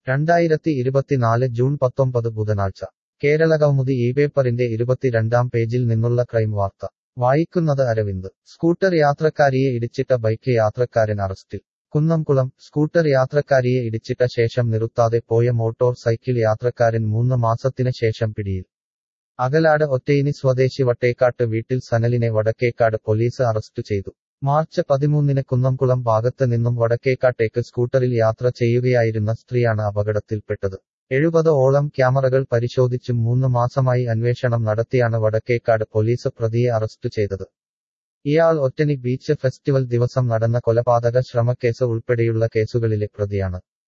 രണ്ടായിരത്തി ഇരുപത്തിനാല് ജൂൺ പത്തൊമ്പത് ബുധനാഴ്ച കേരളകൗമുദി ഈ പേപ്പറിന്റെ ഇരുപത്തിരണ്ടാം പേജിൽ നിന്നുള്ള ക്രൈം വാർത്ത വായിക്കുന്നത് അരവിന്ദ് സ്കൂട്ടർ യാത്രക്കാരിയെ ഇടിച്ചിട്ട ബൈക്ക് യാത്രക്കാരൻ അറസ്റ്റിൽ കുന്നംകുളം സ്കൂട്ടർ യാത്രക്കാരിയെ ഇടിച്ചിട്ട ശേഷം നിർത്താതെ പോയ മോട്ടോർ സൈക്കിൾ യാത്രക്കാരൻ മൂന്ന് മാസത്തിന് ശേഷം പിടിയിൽ അകലാട് ഒറ്റയിനി സ്വദേശി വട്ടേക്കാട്ട് വീട്ടിൽ സനലിനെ വടക്കേക്കാട് പോലീസ് അറസ്റ്റ് ചെയ്തു മാർച്ച് പതിമൂന്നിന് കുന്നംകുളം ഭാഗത്ത് നിന്നും വടക്കേക്കാട്ടേക്ക് സ്കൂട്ടറിൽ യാത്ര ചെയ്യുകയായിരുന്ന സ്ത്രീയാണ് അപകടത്തിൽപ്പെട്ടത് എഴുപത് ഓളം ക്യാമറകൾ പരിശോധിച്ചും മൂന്ന് മാസമായി അന്വേഷണം നടത്തിയാണ് വടക്കേക്കാട് പോലീസ് പ്രതിയെ അറസ്റ്റ് ചെയ്തത് ഇയാൾ ഒറ്റനി ബീച്ച് ഫെസ്റ്റിവൽ ദിവസം നടന്ന കൊലപാതക ശ്രമക്കേസ് ഉൾപ്പെടെയുള്ള കേസുകളിലെ പ്രതിയാണ്